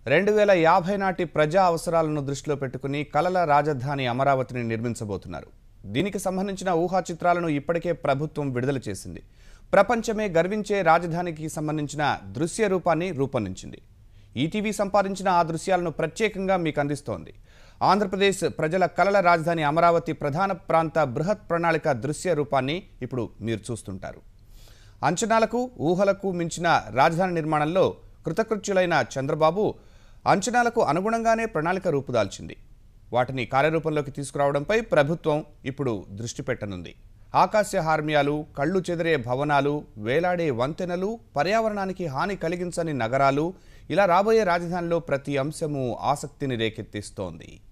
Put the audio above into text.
రెండు వేల యాభై నాటి ప్రజా అవసరాలను దృష్టిలో పెట్టుకుని కలల రాజధాని అమరావతిని నిర్మించబోతున్నారు దీనికి సంబంధించిన ఊహా చిత్రాలను ఇప్పటికే ప్రభుత్వం విడుదల చేసింది ప్రపంచమే గర్వించే రాజధానికి సంబంధించిన దృశ్య రూపాన్ని రూపొందించింది ఈటీవీ సంపాదించిన ఆ దృశ్యాలను ప్రత్యేకంగా మీకు అందిస్తోంది ఆంధ్రప్రదేశ్ ప్రజల కలల రాజధాని అమరావతి ప్రధాన ప్రాంత బృహత్ ప్రణాళిక దృశ్య రూపాన్ని ఇప్పుడు మీరు చూస్తుంటారు అంచనాలకు ఊహలకు మించిన రాజధాని నిర్మాణంలో కృతకృత్యులైన చంద్రబాబు అంచనాలకు అనుగుణంగానే ప్రణాళిక రూపుదాల్చింది వాటిని కార్యరూపంలోకి తీసుకురావడంపై ప్రభుత్వం ఇప్పుడు దృష్టి పెట్టనుంది ఆకాశ హార్మ్యాలు కళ్ళు చెదిరే భవనాలు వేలాడే వంతెనలు పర్యావరణానికి హాని కలిగించని నగరాలు ఇలా రాబోయే రాజధానిలో ప్రతి అంశము ఆసక్తిని రేకెత్తిస్తోంది